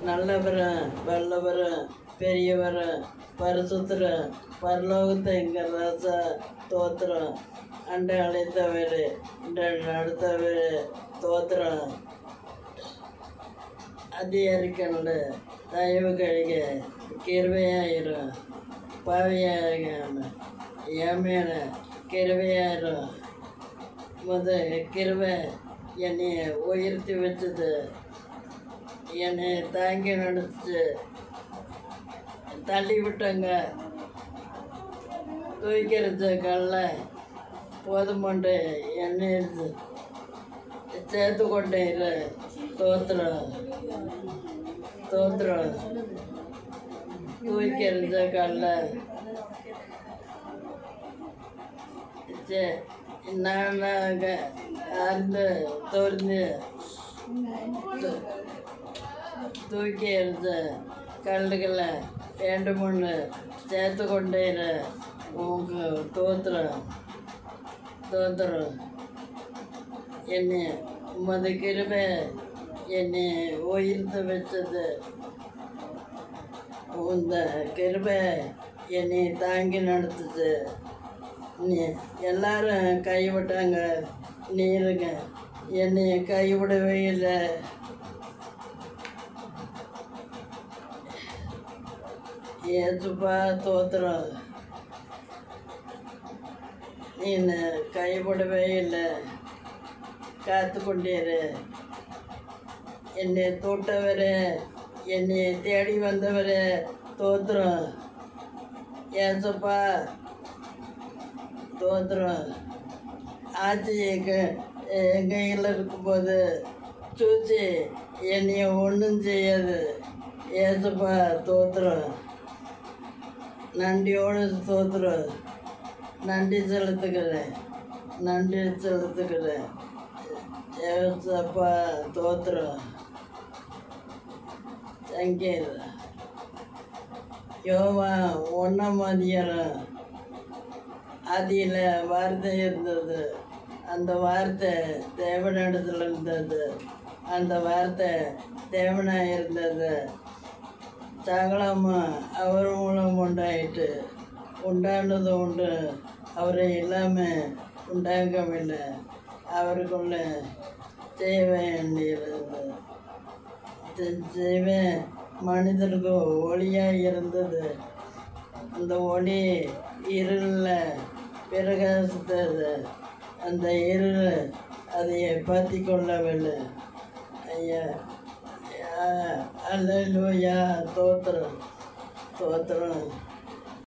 நல்லவரும் வல்லவரும் பெரியவரும் பரிசுத்தரும் பரலோகத்தை எங்கள் ராசா தோத்திரம் அண்டை அழைத்தவர் அடுத்தவர் தோத்திரம் அதிகாரிக்கல்ல தயவு கழிக கிருவையாயிரும் பாவியாயிருக்காம என் மேல கிருவையாயிரும் முத கிருவை என்னை உயர்த்தி வச்சது என்னை தாங்கி நடத்துச்சு தள்ளி விட்டங்க தூக்கிறது கல்ல போதுமண்டு என்னை சேர்த்து கொண்டேன் தோத்திரம் தோத்திரம் தூக்கிறது கல்ல நான் அறுந்து தோர்ந்து தூக்கி எடுத்த கல்லுகளை ரெண்டு மூணு சேர்த்து கொண்டே இரு. உங்க தோத்திரம் தோத்திரம் என்னை உமது கிருபை என்னை உயிர்த்து வச்சது உந்த கிருபை என்னை தாங்கி நடத்துது நீ எல்லாரும் கைவிட்டாங்க நீருங்க என்னை கைவிடவே இல்லை ஏசுப்பா தோத்திரம் நீ கைவிடவே இல்லை காத்து கொண்டீரு என்னை தொட்டவரே என்னை தேடி வந்தவரே தோத்திரம் ஏசப்பா தோத்திரம் ஆட்சி எங்க என் கையில் இருக்கும்போது சூச்சி என்னைய ஒன்றும் செய்யாது ஏசப்பா தோத்திரம் நன்றியோடு தோத்திரம் நன்றி செலுத்துக்கிறேன் நன்றி செலுத்துக்கிறேன் ஏசப்பா தோத்திரம் சங்கீத யோவா ஒன்றாம் அதிகாரம் அதில் வார்த்தை இருந்தது அந்த வார்த்தை தேவனிடத்தில் இருந்தது அந்த வார்த்தை தேவனாக இருந்தது சகலமும் அவர் மூலம் உண்டாயிட்டு உண்டானது உண்டு அவரை இல்லாமல் உண்டாகவில்லை அவருக்குள்ள செய்ய வேண்டியிருந்தது செய்வேன் மனிதருக்கு ஒளியாக இருந்தது அந்த ஒளி இருளில் பிரகாசித்தது அந்த இருள் அதை பற்றி கொள்ளவில்லை ஐயா அல்லா தோத்திரம் தோத்திரம்